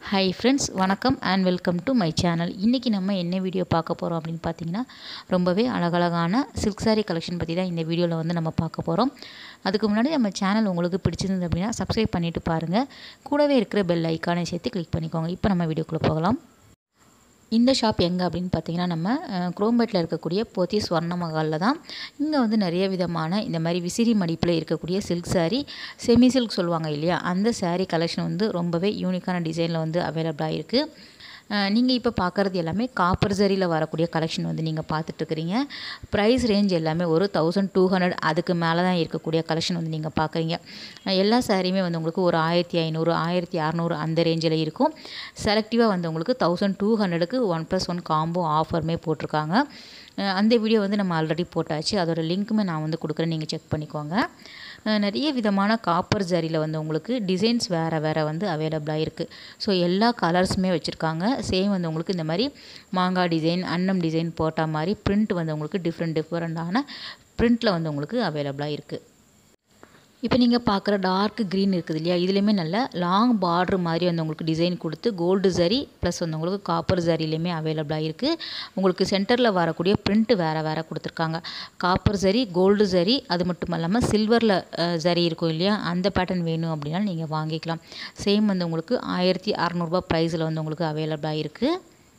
high friends வணக்கம் and welcome to my channel இன்றைக்கி நம்ம என்ன வீடியோ பார்க்க போகிறோம் அப்படின்னு பார்த்தீங்கன்னா ரொம்பவே அழகழகான சில்க் சாரீ கலெக்ஷன் பற்றி தான் இந்த வீடியோவில் வந்து நம்ம பார்க்க போகிறோம் அதுக்கு முன்னாடி நம்ம சேனல் உங்களுக்கு பிடிச்சிருந்தது அப்படின்னா சப்ஸ்கிரைப் பண்ணிவிட்டு பாருங்கள் கூடவே இருக்கிற பெல் ஐக்கானை சேர்த்து கிளிக் பண்ணிக்கோங்க இப்போ நம்ம வீடியோக்குள்ளே போகலாம் இந்த ஷாப் எங்கே அப்படின்னு பார்த்தீங்கன்னா நம்ம குரோம்பேட்டில் இருக்கக்கூடிய போத்தி ஸ்வர்ண மகாலில் தான் இங்கே வந்து நிறைய விதமான இந்த மாதிரி விசிறி மடிப்பில் இருக்கக்கூடிய சில்க் சாரீ செமி சில்க் சொல்லுவாங்க இல்லையா அந்த சாரீ கலெக்ஷன் வந்து ரொம்பவே யூனிக்கான டிசைனில் வந்து அவைலபிளாக இருக்குது நீங்கள் இப்போ பார்க்குறது எல்லாமே காப்பர் சரியில் வரக்கூடிய கலெக்ஷன் வந்து நீங்கள் பார்த்துட்ருக்குறீங்க ப்ரைஸ் ரேஞ்ச் எல்லாமே ஒரு தௌசண்ட் டூ ஹண்ட்ரட் அதுக்கு மேலே தான் இருக்கக்கூடிய கலெக்ஷன் வந்து நீங்கள் பார்க்குறீங்க எல்லா சாரியுமே வந்து உங்களுக்கு ஒரு ஆயிரத்தி ஐநூறு ஆயிரத்தி அறநூறு அந்த ரேஞ்சில் இருக்கும் செலக்டிவாக வந்து உங்களுக்கு தௌசண்ட் டூ ஹண்ட்ரடுக்கு ஒன் ப்ளஸ் ஒன் காம்போ ஆஃபருமே போட்டிருக்காங்க அந்த வீடியோ வந்து நம்ம ஆல்ரெடி போட்டாச்சு அதோட லிங்க்குமே நான் வந்து கொடுக்குறேன் நீங்கள் செக் பண்ணிக்கோங்க நிறைய விதமான காப்பர் ஜரியில் வந்து உங்களுக்கு டிசைன்ஸ் வேறு வேறு வந்து அவைலபிளாக இருக்குது ஸோ எல்லா கலர்ஸுமே வச்சுருக்காங்க சேம் வந்து உங்களுக்கு இந்த மாதிரி மாங்காய் டிசைன் அன்னம் டிசைன் போட்ட மாதிரி பிரிண்ட் வந்து உங்களுக்கு டிஃப்ரெண்ட் டிஃப்ரெண்ட்டான பிரிண்ட்டில் வந்து உங்களுக்கு அவைலபிளாக இருக்குது இப்போ நீங்கள் பார்க்குற டார்க் க்ரீன் இருக்குது இல்லையா இதுலேயுமே நல்ல லாங் பார்டர் மாதிரி வந்து உங்களுக்கு டிசைன் கொடுத்து கோல்டு சரி ப்ளஸ் வந்து உங்களுக்கு காப்பர் சரிலையுமே அவைலபிளாக இருக்குது உங்களுக்கு சென்டரில் வரக்கூடிய பிரிண்ட்டு வேறு வேறு கொடுத்துருக்காங்க காப்பர் சரி கோல்டு சரி அது மட்டும் இல்லாமல் சில்வரில் சரி இருக்கும் இல்லையா அந்த பேட்டர்ன் வேணும் அப்படின்னா நீங்கள் வாங்கிக்கலாம் சேம் வந்து உங்களுக்கு ஆயிரத்தி அறநூறுபா ப்ரைஸில் வந்து உங்களுக்கு அவைலபிளாக இருக்குது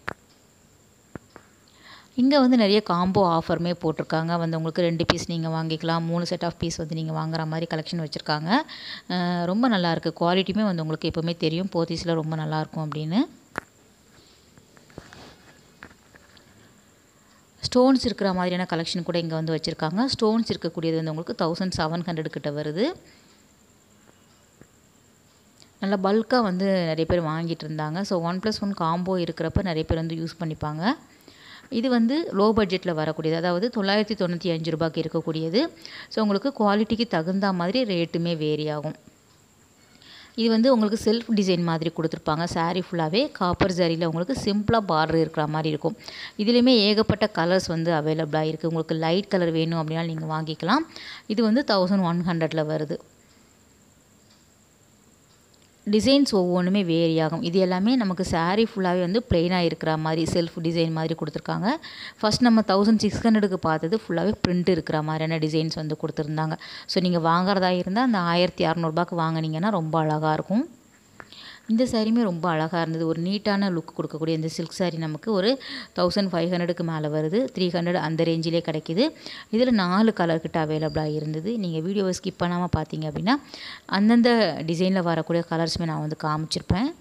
இங்கே வந்து நிறைய காம்போ ஆஃபருமே போட்டிருக்காங்க வந்து உங்களுக்கு ரெண்டு பீஸ் நீங்கள் வாங்கிக்கலாம் மூணு செட் ஆஃப் பீஸ் வந்து நீங்கள் வாங்குற மாதிரி கலெக்ஷன் வச்சுருக்காங்க ரொம்ப நல்லாயிருக்கு குவாலிட்டியுமே வந்து உங்களுக்கு எப்போவுமே தெரியும் போத்தீஸில் ரொம்ப நல்லாயிருக்கும் அப்படின்னு ஸ்டோன்ஸ் இருக்கிற மாதிரியான கலெக்ஷன் கூட இங்கே வந்து வச்சுருக்காங்க ஸ்டோன்ஸ் இருக்கக்கூடியது வந்து உங்களுக்கு தௌசண்ட் செவன் ஹண்ட்ரட் கிட்ட வருது நல்லா பல்காக வந்து நிறைய பேர் வாங்கிட்டு இருந்தாங்க so one plus one combo இருக்கிறப்ப நிறைய பேர் வந்து யூஸ் பண்ணிப்பாங்க இது வந்து லோ பட்ஜெட்டில் வரக்கூடியது அதாவது தொள்ளாயிரத்தி தொண்ணூற்றி அஞ்சு ரூபாய்க்கு இருக்கக்கூடியது ஸோ உங்களுக்கு குவாலிட்டிக்கு தகுந்த மாதிரி ரேட்டுமே வேரி ஆகும் இது வந்து உங்களுக்கு செல்ஃப் டிசைன் மாதிரி கொடுத்துருப்பாங்க சாரீ ஃபுல்லாகவே காப்பர் சாரியில் உங்களுக்கு சிம்பிளாக பார்டர் இருக்கிற மாதிரி இருக்கும் இதுலேயுமே ஏகப்பட்ட கலர்ஸ் வந்து அவைலபிளாக இருக்குது உங்களுக்கு லைட் கலர் வேணும் அப்படின்னா நீங்கள் வாங்கிக்கலாம் இது வந்து தௌசண்ட் ஒன் ஹண்ட்ரடில் வருது டிசைன்ஸ் ஒவ்வொன்றுமே வேரி ஆகும் இது எல்லாமே நமக்கு சாரீ ஃபுல்லாகவே வந்து பிளெயினாக இருக்கிற மாதிரி செல்ஃப் டிசைன் மாதிரி கொடுத்துருக்காங்க ஃபஸ்ட் நம்ம தௌசண்ட் சிக்ஸ் ஹண்ட்ரடுக்கு பார்த்தது ஃபுல்லாகவே பிரிண்ட் இருக்கிற மாதிரியான டிசைன்ஸ் வந்து கொடுத்துருந்தாங்க ஸோ நீங்கள் வாங்குறதா இருந்தால் அந்த ஆயிரத்தி அறநூறுபாக்கு வாங்கினீங்கன்னா ரொம்ப அழகாக இருக்கும் இந்த சாரியுமே ரொம்ப அழகாக இருந்தது ஒரு நீட்டான லுக் கொடுக்கக்கூடிய இந்த சில்க் சாரீ நமக்கு ஒரு தௌசண்ட் ஃபைவ் ஹண்ட்ரடுக்கு மேலே வருது த்ரீ ஹண்ட்ரட் அந்த ரேஞ்சிலே கிடைக்கிது இதில் நாலு கலர் கிட்ட அவைலபிளாக இருந்தது நீங்கள் வீடியோவை ஸ்கிப் பண்ணாமல் பார்த்தீங்க அப்படின்னா அந்தந்த டிசைனில் வரக்கூடிய கலர்ஸுமே நான் வந்து காமிச்சிருப்பேன்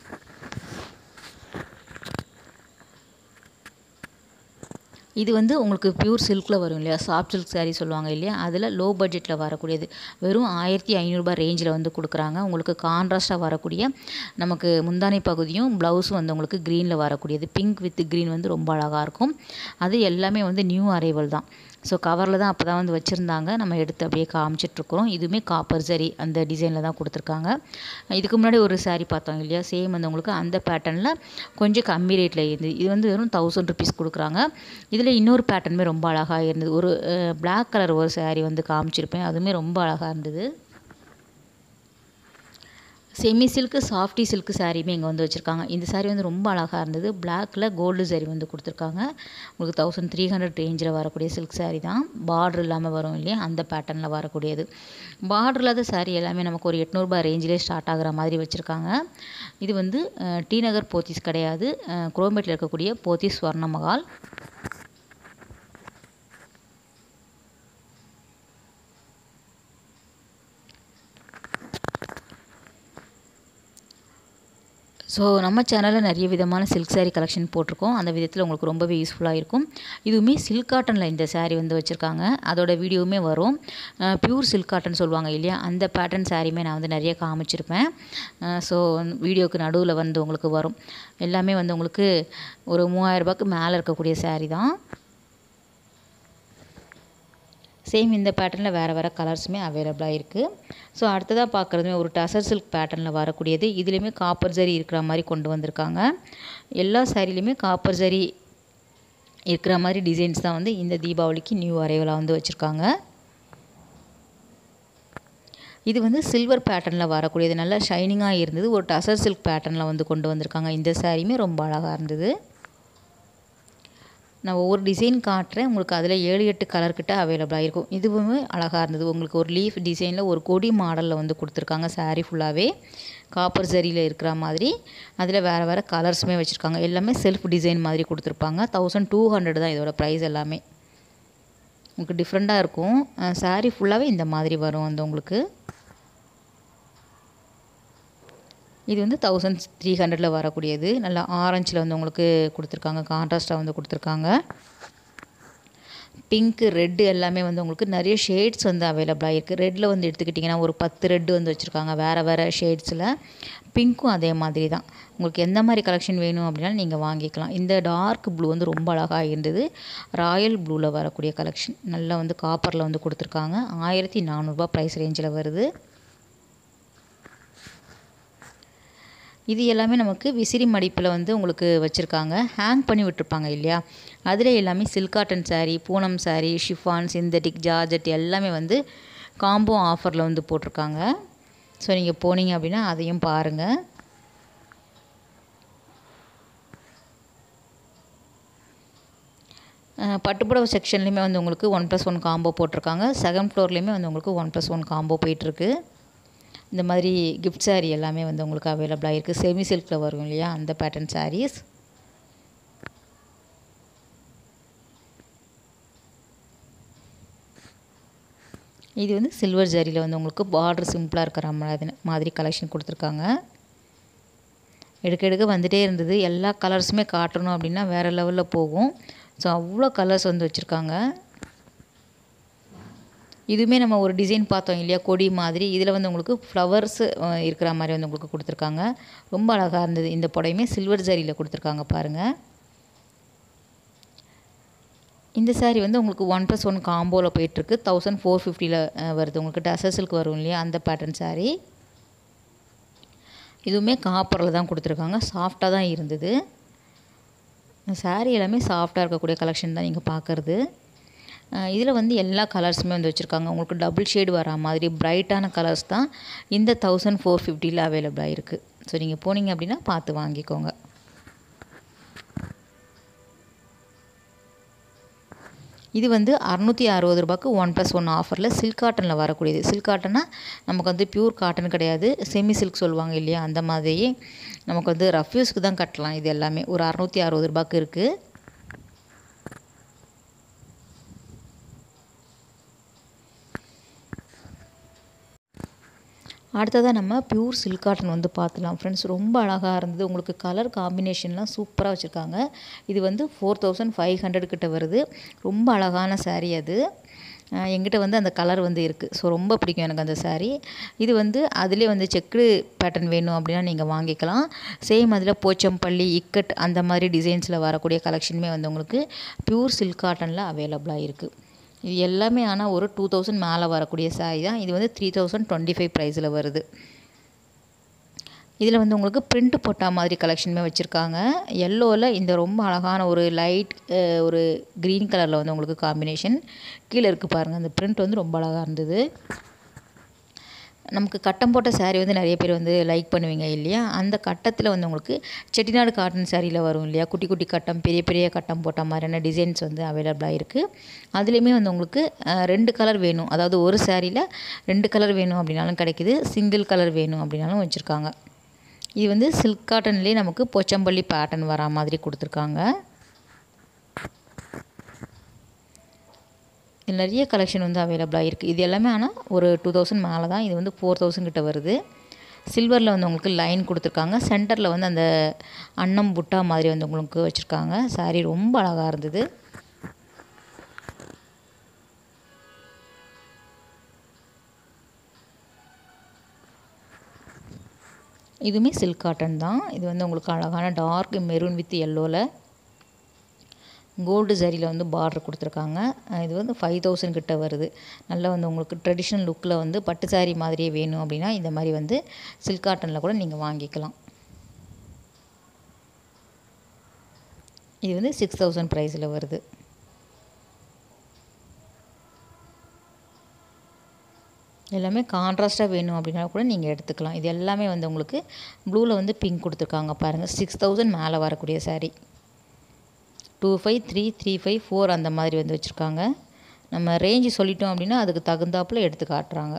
இது வந்து உங்களுக்கு பியூர் சில்கில் வரும் இல்லையா சாஃப்ட் சில்க் சாரீ சொல்லுவாங்க இல்லையா அதில் லோ பட்ஜெட்டில் வரக்கூடியது வெறும் ஆயிரத்தி ஐநூறுரூபா ரேஞ்சில் வந்து கொடுக்குறாங்க உங்களுக்கு கான்ட்ராஸ்ட்டாக வரக்கூடிய நமக்கு முந்தானை பகுதியும் ப்ளவுஸும் வந்து உங்களுக்கு க்ரீனில் வரக்கூடியது பிங்க் வித் க்ரீன் வந்து ரொம்ப அழகாக இருக்கும் அது எல்லாமே வந்து நியூ அரைவல் தான் ஸோ கவரில் தான் அப்போ தான் வந்து வச்சுருந்தாங்க நம்ம எடுத்து அப்படியே காமிச்சிட்ருக்குறோம் இதுவுமே காப்பர் சரி அந்த டிசைனில் தான் கொடுத்துருக்காங்க இதுக்கு முன்னாடி ஒரு சாரீ பார்த்தோம் இல்லையா சேம் வந்து உங்களுக்கு அந்த பேட்டர்னில் கொஞ்சம் கம்மி ரேட்டில் இருந்தது இது வந்து வெறும் தௌசண்ட் ருபீஸ் கொடுக்குறாங்க இதில் இன்னொரு பேட்டர்னுமே ரொம்ப அழகாக இருந்தது ஒரு பிளாக் கலர் ஒரு சாரீ வந்து காமிச்சிருப்பேன் அதுவுமே ரொம்ப அழகாக இருந்தது செமி சில்க்கு சாஃப்டி சில்க்கு சாரியுமே இங்கே வந்து வச்சுருக்காங்க இந்த சாரீ வந்து ரொம்ப அழகாக இருந்தது பிளாக்கில் கோல்டு சாரீ வந்து கொடுத்துருக்காங்க உங்களுக்கு தௌசண்ட் த்ரீ ஹண்ட்ரட் ரேஞ்சில் வரக்கூடிய சில்க் சாரீ தான் பார்டர் இல்லாமல் வரும் இல்லையா அந்த பேட்டர்னில் வரக்கூடியது பார்டர் இல்லாத சாரீ எல்லாமே நமக்கு ஒரு எட்நூறுபா ரேஞ்சிலே ஸ்டார்ட் ஆகிற மாதிரி வச்சுருக்காங்க இது வந்து டி நகர் போத்தீஸ் கிடையாது குரோம்பேட்டில் இருக்கக்கூடிய போத்தீஸ் ஸ்வர்ண மகால் ஸோ நம்ம சேனலில் நிறைய விதமான சில்க் சாரீ கலெக்ஷன் போட்டிருக்கோம் அந்த விதத்தில் உங்களுக்கு ரொம்பவே யூஸ்ஃபுல்லாக இருக்கும் இதுவுமே சில்க் காட்டனில் இந்த சாரீ வந்து வச்சுருக்காங்க அதோட வீடியோவுமே வரும் பியூர் சில்க் காட்டன் சொல்லுவாங்க இல்லையா அந்த பேட்டர்ன் சாரீமே நான் வந்து நிறைய காமிச்சிருப்பேன் ஸோ வீடியோக்கு நடுவில் வந்து உங்களுக்கு வரும் எல்லாமே வந்து உங்களுக்கு ஒரு மூவாயிரரூபாய்க்கு மேலே இருக்கக்கூடிய சாரீ தான் சேம் இந்த பேட்டர்னில் வேறு வேறு கலர்ஸுமே அவைலபிளாக இருக்குது ஸோ அடுத்ததாக பார்க்குறதுமே ஒரு டசர் சில்க் பேட்டர்னில் வரக்கூடியது இதுலேயுமே காப்பர் ஜரி இருக்கிற மாதிரி கொண்டு வந்திருக்காங்க எல்லா சாரிலையுமே காப்பர் ஜரி இருக்கிற மாதிரி டிசைன்ஸ் தான் வந்து இந்த தீபாவளிக்கு நியூ அரைவலாக வந்து வச்சுருக்காங்க இது வந்து சில்வர் பேட்டர்னில் வரக்கூடியது நல்லா ஷைனிங்காக இருந்தது ஒரு டசர் சில்க் பேட்டர்னில் வந்து கொண்டு வந்திருக்காங்க இந்த சாரியுமே ரொம்ப அழகாக இருந்தது நான் ஒவ்வொரு டிசைன் காட்டுறேன் உங்களுக்கு அதில் ஏழு எட்டு கலர் கிட்ட அவைலபிளாக இருக்கும் இதுவுமே அழகாக இருந்தது உங்களுக்கு ஒரு லீஃப் டிசைனில் ஒரு கொடி மாடலில் வந்து கொடுத்துருக்காங்க சாரீ ஃபுல்லாகவே காப்பர் சரியில் இருக்கிற மாதிரி அதில் வேறு வேறு கலர்ஸுமே வச்சுருக்காங்க எல்லாமே செல்ஃப் டிசைன் மாதிரி கொடுத்துருப்பாங்க தௌசண்ட் டூ ஹண்ட்ரட் தான் இதோட ப்ரைஸ் எல்லாமே உங்களுக்கு டிஃப்ரெண்ட்டாக இருக்கும் சாரீ ஃபுல்லாகவே இந்த மாதிரி வரும் வந்து உங்களுக்கு இது வந்து தௌசண்ட் த்ரீ ஹண்ட்ரடில் வரக்கூடியது நல்லா ஆரஞ்சில் வந்து உங்களுக்கு கொடுத்துருக்காங்க கான்ட்ராஸ்ட்டாக வந்து கொடுத்துருக்காங்க பிங்க்கு ரெட்டு எல்லாமே வந்து உங்களுக்கு நிறைய ஷேட்ஸ் வந்து அவைலபிளாக இருக்குது ரெட்டில் வந்து எடுத்துக்கிட்டிங்கன்னா ஒரு பத்து ரெட்டு வந்து வச்சுருக்காங்க வேறு வேறு ஷேட்ஸில் பிங்க்கும் அதே மாதிரி தான் உங்களுக்கு எந்த மாதிரி கலெக்ஷன் வேணும் அப்படின்னாலும் நீங்கள் வாங்கிக்கலாம் இந்த டார்க் ப்ளூ வந்து ரொம்ப அழகாக இருந்தது ராயல் ப்ளூவில் வரக்கூடிய கலெக்ஷன் நல்லா வந்து காப்பரில் வந்து கொடுத்துருக்காங்க ஆயிரத்தி நானூறுரூபா ப்ரைஸ் ரேஞ்சில் வருது இது எல்லாமே நமக்கு விசிறி மடிப்பில் வந்து உங்களுக்கு வச்சுருக்காங்க ஹேங் பண்ணி விட்டுருப்பாங்க இல்லையா அதில் எல்லாமே silk cotton saree Poonam saree chiffon synthetic georgette எல்லாமே வந்து காம்போ ஆஃபரில் வந்து போட்டிருக்காங்க ஸோ நீங்கள் போனீங்க அப்படின்னா அதையும் பாருங்கள் பட்டுப்புடவை செக்ஷன்லேயுமே வந்து உங்களுக்கு ஒன் ப்ளஸ் ஒன் காம்போ போட்டிருக்காங்க செகண்ட் ஃப்ளோர்லேயுமே வந்து உங்களுக்கு ஒன் ப்ளஸ் ஒன் காம்போ போயிட்டுருக்கு இந்த மாதிரி கிஃப்ட் சாரீ எல்லாமே வந்து உங்களுக்கு அவைலபிளாக இருக்குது செமி சில்கில் வரும் இல்லையா அந்த பேட்டர்ன் சாரீஸ் இது வந்து சில்வர் ஜரியில் வந்து உங்களுக்கு பார்டர் சிம்பிளாக இருக்கிற மாதிரி மாதிரி கலெக்ஷன் கொடுத்துருக்காங்க எடுக்க எடுக்க வந்துகிட்டே இருந்தது எல்லா கலர்ஸுமே காட்டணும் அப்படின்னா வேறு லெவலில் போகும் ஸோ அவ்வளோ கலர்ஸ் வந்து வச்சுருக்காங்க இதுவுமே நம்ம ஒரு டிசைன் பார்த்தோம் இல்லையா கொடி மாதிரி இதில் வந்து உங்களுக்கு ஃப்ளவர்ஸ் இருக்கிற மாதிரி வந்து உங்களுக்கு கொடுத்துருக்காங்க ரொம்ப அழகாக இருந்தது இந்த புடையுமே சில்வர் ஜரியில் கொடுத்துருக்காங்க பாருங்கள் இந்த சாரீ வந்து உங்களுக்கு ஒன் ப்ளஸ் ஒன் காம்போவில் போயிட்டுருக்கு தௌசண்ட் ஃபோர் ஃபிஃப்டியில் வருது உங்களுக்கு டசர்ஸுக்கு வரும் இல்லையா அந்த பேட்டர்ன் சாரீ இதுவுமே காப்பரில் தான் கொடுத்துருக்காங்க சாஃப்டாக தான் இருந்தது சாரீ எல்லாமே சாஃப்டாக இருக்கக்கூடிய கலெக்ஷன் தான் நீங்கள் பார்க்குறது இதில் வந்து எல்லா கலர்ஸுமே வந்து வச்சுருக்காங்க உங்களுக்கு டபுள் ஷேடு வரா மாதிரி பிரைட்டான கலர்ஸ் தான் இந்த தௌசண்ட் ஃபோர் ஃபிஃப்டியில் அவைலபிளாக இருக்குது ஸோ நீங்கள் போனீங்க அப்படின்னா பார்த்து வாங்கிக்கோங்க இது வந்து அறநூற்றி அறுபது ரூபாய்க்கு ஒன் ப்ளஸ் ஒன் ஆஃபரில் சில்க் காட்டனில் வரக்கூடியது சில்க் காட்டன்னா நமக்கு வந்து பியூர் காட்டன் கிடையாது செமி சில்க் சொல்லுவாங்க இல்லையா அந்த மாதிரி நமக்கு வந்து ரஃப்யூஸ்க்கு தான் கட்டலாம் இது எல்லாமே ஒரு அறநூற்றி அறுபது ரூபாய்க்கு இருக்குது அடுத்ததாக நம்ம பியூர் சில்க் காட்டன் வந்து பார்த்துலாம் ஃப்ரெண்ட்ஸ் ரொம்ப அழகாக இருந்தது உங்களுக்கு கலர் காம்பினேஷன்லாம் சூப்பராக வச்சுருக்காங்க இது வந்து ஃபோர் தௌசண்ட் ஃபைவ் ஹண்ட்ரட் கிட்ட வருது ரொம்ப அழகான சாரீ அது எங்கிட்ட வந்து அந்த கலர் வந்து இருக்குது ஸோ ரொம்ப பிடிக்கும் எனக்கு அந்த சாரீ இது வந்து அதிலே வந்து செக்குடு பேட்டர்ன் வேணும் அப்படின்னா நீங்கள் வாங்கிக்கலாம் சேம் அதில் போச்சம்பள்ளி இக்கட் அந்த மாதிரி டிசைன்ஸில் வரக்கூடிய கலெக்ஷனுமே வந்து உங்களுக்கு பியூர் சில்க் காட்டனில் அவைலபிளாக இருக்குது இது எல்லாமே ஆனால் ஒரு டூ தௌசண்ட் மேலே வரக்கூடிய சாரீ தான் இது வந்து த்ரீ தௌசண்ட் டுவெண்ட்டி ஃபைவ் ப்ரைஸில் வருது இதில் வந்து உங்களுக்கு பிரிண்ட் போட்டா மாதிரி கலெக்ஷனுமே வச்சுருக்காங்க எல்லோவில் இந்த ரொம்ப அழகான ஒரு லைட் ஒரு க்ரீன் கலரில் வந்து உங்களுக்கு காம்பினேஷன் கீழே இருக்குது பாருங்கள் அந்த பிரிண்ட் வந்து ரொம்ப அழகாக இருந்தது நமக்கு கட்டம் போட்ட சாரீ வந்து நிறைய பேர் வந்து லைக் பண்ணுவீங்க இல்லையா அந்த கட்டத்தில் வந்து உங்களுக்கு செட்டிநாடு காட்டன் சாரியில் வரும் இல்லையா குட்டி குட்டி கட்டம் பெரிய பெரிய கட்டம் போட்ட மாதிரியான டிசைன்ஸ் வந்து அவைலபிளாக இருக்குது அதுலேயுமே வந்து உங்களுக்கு ரெண்டு கலர் வேணும் அதாவது ஒரு சாரியில் ரெண்டு கலர் வேணும் அப்படின்னாலும் கிடைக்கிது சிங்கிள் கலர் வேணும் அப்படின்னாலும் வச்சுருக்காங்க இது வந்து சில்க் காட்டன்லேயே நமக்கு பொச்சம்பள்ளி பேட்டர்ன் வரா மாதிரி கொடுத்துருக்காங்க இது நிறைய கலெக்ஷன் வந்து அவைலபிளாக இருக்குது இது எல்லாமே ஆனால் ஒரு டூ தௌசண்ட் மேலே தான் இது வந்து ஃபோர் தௌசண்ட் கிட்ட வருது சில்வரில் வந்து உங்களுக்கு லைன் கொடுத்துருக்காங்க சென்டரில் வந்து அந்த அன்னம் புட்டா மாதிரி வந்து உங்களுக்கு வச்சுருக்காங்க சாரீ ரொம்ப அழகாக இருந்தது இதுவுமே சில்க் காட்டன் தான் இது வந்து உங்களுக்கு அழகான டார்க் மெரூன் வித் எல்லோவில் கோல்டு சரியில் வந்து பார்டர் கொடுத்துருக்காங்க இது வந்து ஃபைவ் தௌசண்ட் கிட்ட வருது நல்லா வந்து உங்களுக்கு ட்ரெடிஷ்னல் லுக்கில் வந்து பட்டு சாரீ மாதிரியே வேணும் அப்படின்னா இந்த மாதிரி வந்து சில்க் காட்டனில் கூட நீங்கள் வாங்கிக்கலாம் இது வந்து சிக்ஸ் தௌசண்ட் ப்ரைஸில் வருது எல்லாமே கான்ட்ராஸ்ட்டாக வேணும் அப்படின்னா கூட நீங்கள் எடுத்துக்கலாம் இது எல்லாமே வந்து உங்களுக்கு ப்ளூவில் வந்து பிங்க் கொடுத்துருக்காங்க பாருங்கள் சிக்ஸ் தௌசண்ட் மேலே வரக்கூடிய saree two five three three five four அந்த மாதிரி வந்து வச்சுருக்காங்க நம்ம ரேஞ்சு சொல்லிட்டோம் அப்படின்னா அதுக்கு தகுந்தாப்பில் எடுத்து காட்டுறாங்க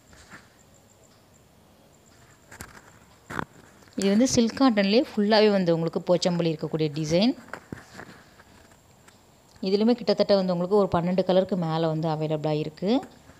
இது வந்து சில்க் காட்டன்லேயே ஃபுல்லாகவே வந்து உங்களுக்கு போச்சம்பள்ளி இருக்கக்கூடிய டிசைன் இதுலேயுமே கிட்டத்தட்ட வந்து உங்களுக்கு ஒரு பன்னெண்டு கலருக்கு மேலே வந்து அவைலபிளாக இருக்குது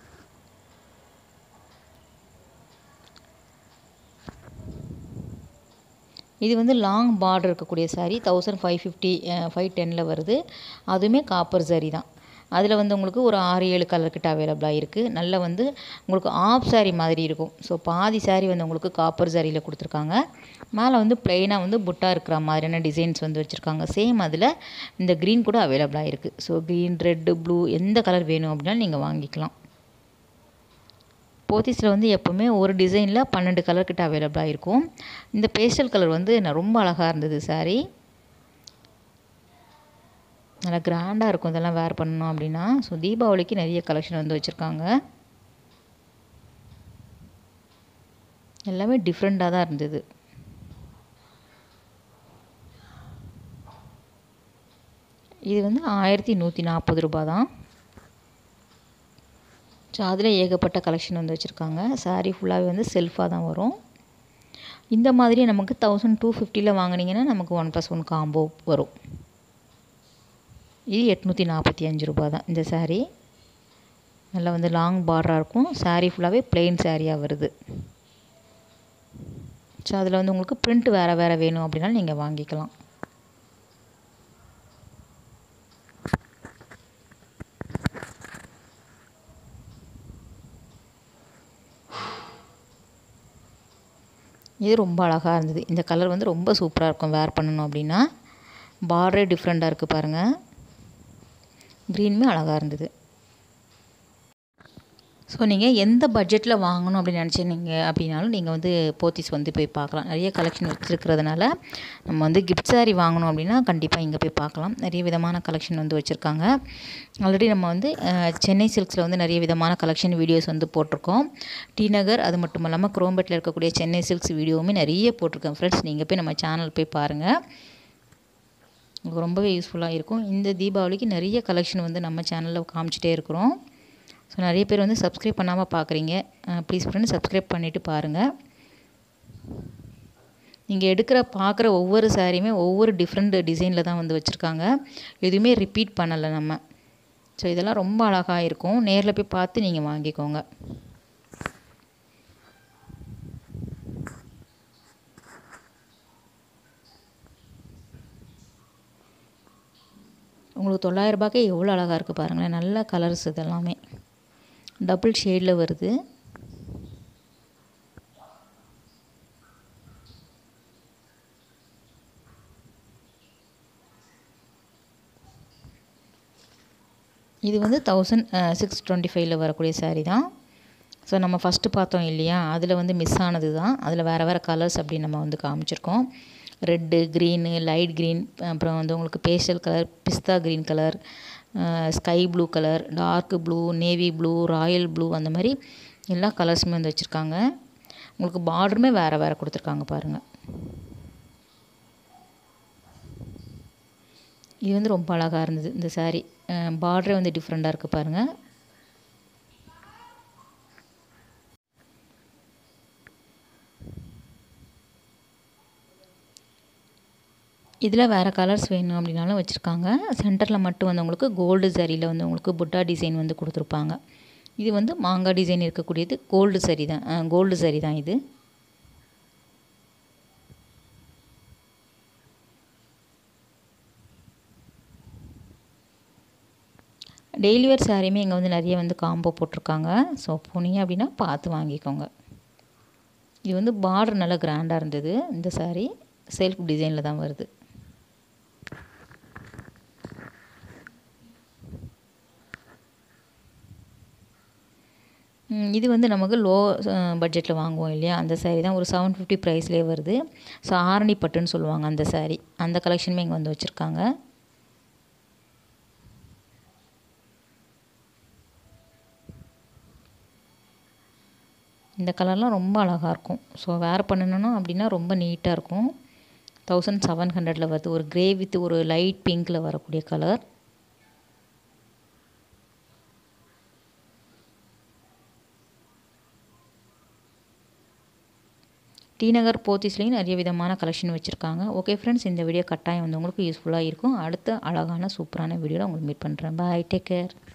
இது வந்து லாங் பார்டர் இருக்கக்கூடிய saree thousand five fifty five டெனில் வருது அதுவுமே காப்பர் சாரீ தான் அதில் வந்து உங்களுக்கு ஒரு ஆறு ஏழு கலர் கிட்ட அவைலபிளாக இருக்குது நல்ல வந்து உங்களுக்கு ஆஃப் சாரீ மாதிரி இருக்கும் ஸோ பாதி சாரீ வந்து உங்களுக்கு காப்பர் சாரியில் கொடுத்துருக்காங்க மேலே வந்து ப்ளெயினாக வந்து புட்டா இருக்கிற மாதிரியான டிசைன்ஸ் வந்து வச்சுருக்காங்க சேம் அதில் இந்த க்ரீன் கூட அவைலபிளாக இருக்குது ஸோ க்ரீன் ரெட்டு ப்ளூ எந்த கலர் வேணும் அப்படின்னாலும் நீங்கள் வாங்கிக்கலாம் போத்தீஸில் வந்து எப்போவுமே ஒரு டிசைனில் பன்னெண்டு கலர் கிட்ட அவைலபிளாக இருக்கும் இந்த பேஸ்டல் கலர் வந்து ரொம்ப அழகாக இருந்தது சாரீ நல்லா கிராண்டாக இருக்கும் இதெல்லாம் வேர் பண்ணணும் அப்படின்னா ஸோ தீபாவளிக்கு நிறைய கலெக்ஷன் வந்து வச்சுருக்காங்க எல்லாமே டிஃப்ரெண்ட்டாக தான் இருந்தது இது வந்து ஆயிரத்தி நூற்றி நாற்பது ரூபா தான் ஸோ அதில் ஏகப்பட்ட கலெக்ஷன் வந்து வச்சுருக்காங்க சாரீ ஃபுல்லாகவே வந்து செல்ஃபாக தான் வரும் இந்த மாதிரி நமக்கு தௌசண்ட் டூ ஃபிஃப்டியில் வாங்கினீங்கன்னா நமக்கு ஒன் ப்ளஸ் ஒன் காம்போ வரும் இது எட்நூற்றி நாற்பத்தி அஞ்சு ரூபா தான் இந்த சாரீ நல்லா வந்து லாங் பார்டராக இருக்கும் சாரீ ஃபுல்லாகவே பிளெயின் சாரியாக வருது ஸோ அதில் வந்து உங்களுக்கு பிரிண்ட் வேறு வேறு வேணும் அப்படின்னாலும் நீங்கள் வாங்கிக்கலாம் இது ரொம்ப அழகாக இருந்தது இந்த கலர் வந்து ரொம்ப சூப்பராக இருக்கும் வேர் பண்ணணும் அப்படின்னா பார்டரே டிஃப்ரெண்ட்டாக இருக்குது பாருங்கள் க்ரீனுமே அழகாக இருந்தது ஸோ நீங்கள் எந்த பட்ஜெட்டில் வாங்கணும் அப்படின்னு நினச்சிருந்தீங்க அப்படின்னாலும் நீங்கள் வந்து போத்தீஸ் வந்து போய் பார்க்கலாம் நிறைய கலெக்ஷன் வச்சுருக்கிறதுனால நம்ம வந்து கிஃப்ட் சாரீ வாங்கணும் அப்படின்னா கண்டிப்பாக இங்கே போய் பார்க்கலாம் நிறைய விதமான கலெக்ஷன் வந்து வச்சுருக்காங்க ஆல்ரெடி நம்ம வந்து சென்னை சில்க்ஸில் வந்து நிறைய விதமான கலெக்ஷன் வீடியோஸ் வந்து போட்டிருக்கோம் டி நகர் அது மட்டும் இல்லாமல் குரோம்பேட்டில் இருக்கக்கூடிய சென்னை சில்க்ஸ் வீடியோவுமே நிறைய போட்டிருக்கேன் ஃப்ரெண்ட்ஸ் நீங்கள் போய் நம்ம சேனல் போய் பாருங்கள் உங்களுக்கு ரொம்பவே யூஸ்ஃபுல்லாக இருக்கும் இந்த தீபாவளிக்கு நிறைய கலெக்ஷன் வந்து நம்ம சேனலில் காமிச்சிட்டே இருக்கிறோம் ஸோ நிறைய பேர் வந்து சப்ஸ்கிரைப் பண்ணாமல் பார்க்குறீங்க ப்ளீஸ் ஃப்ரெண்ட்ஸ் சப்ஸ்கிரைப் பண்ணிவிட்டு பாருங்கள் நீங்கள் எடுக்கிற பார்க்குற ஒவ்வொரு சாரியுமே ஒவ்வொரு டிஃப்ரெண்ட் டிசைனில் தான் வந்து வச்சுருக்காங்க எதுவுமே ரிப்பீட் பண்ணலை நம்ம ஸோ இதெல்லாம் ரொம்ப அழகாக இருக்கும் நேரில் போய் பார்த்து நீங்கள் வாங்கிக்கோங்க உங்களுக்கு தொள்ளாயிரரூபாக்கே எவ்வளோ அழகாக இருக்குது பாருங்களேன் நல்ல கலர்ஸ் இதெல்லாமே டபுள் ஷேடில் வருது இது வந்து தௌசண்ட் சிக்ஸ் டுவெண்ட்டி ஃபைவ்ல வரக்கூடிய சாரீ தான் ஸோ நம்ம ஃபஸ்ட்டு பார்த்தோம் இல்லையா அதில் வந்து மிஸ் ஆனது தான் அதில் வேறு வேறு கலர்ஸ் அப்படின்னு நம்ம வந்து காமிச்சிருக்கோம் ரெட்டு க்ரீனு லைட் க்ரீன் அப்புறம் வந்து உங்களுக்கு pastel colour pista green colour sky blue colour dark blue navy blue royal blue அந்த மாதிரி எல்லா கலர்ஸுமே வந்து வச்சுருக்காங்க உங்களுக்கு பார்டருமே வேறு வேறு கொடுத்துருக்காங்க பாருங்கள் இது வந்து ரொம்ப அழகாக இருந்தது இந்த சாரீ பார்டரே வந்து டிஃப்ரெண்ட்டாக இருக்குது பாருங்கள் இதில் வேறு கலர்ஸ் வேணும் அப்படின்னாலும் வச்சுருக்காங்க சென்டரில் மட்டும் வந்து உங்களுக்கு கோல்டு சரியில் வந்து உங்களுக்கு புட்டா டிசைன் வந்து கொடுத்துருப்பாங்க இது வந்து மாங்காய் டிசைன் இருக்கக்கூடியது கோல்டு சரி தான் கோல்டு சரி தான் இது டெய்லி வேர் சாரியுமே இங்கே வந்து நிறைய வந்து காம்போ போட்டிருக்காங்க ஸோ போனீங்க அப்படின்னா பார்த்து வாங்கிக்கோங்க இது வந்து பார்டர் நல்லா கிராண்டாக இருந்தது இந்த சாரீ செல்ஃப் டிசைனில் தான் வருது இது வந்து நமக்கு லோ பட்ஜெட்டில் வாங்குவோம் இல்லையா அந்த சாரீ தான் ஒரு செவன் ஃபிஃப்டி ப்ரைஸ்லேயே வருது ஸோ ஆரணி பட்டுன்னு சொல்லுவாங்க அந்த சாரீ அந்த கலெக்ஷனுமே இங்கே வந்து வச்சுருக்காங்க இந்த கலர்லாம் ரொம்ப அழகாக இருக்கும் ஸோ வேர் பண்ணணும் அப்படின்னா ரொம்ப நீட்டாக இருக்கும் தௌசண்ட் செவன் ஹண்ட்ரடில் வருது ஒரு க்ரே வித் ஒரு லைட் பிங்க்கில் வரக்கூடிய கலர் டி நகர் போத்தீஸ்லேயும் நிறைய விதமான கலெக்ஷன் வச்சுருக்காங்க ஓகே ஃப்ரெண்ட்ஸ் இந்த வீடியோ கட்டாயம் வந்து உங்களுக்கு யூஸ்ஃபுல்லாக இருக்கும் அடுத்த அழகான சூப்பரான வீடியோவில் உங்களுக்கு மீட் பண்ணுறேன் பாய் டேக் கேர்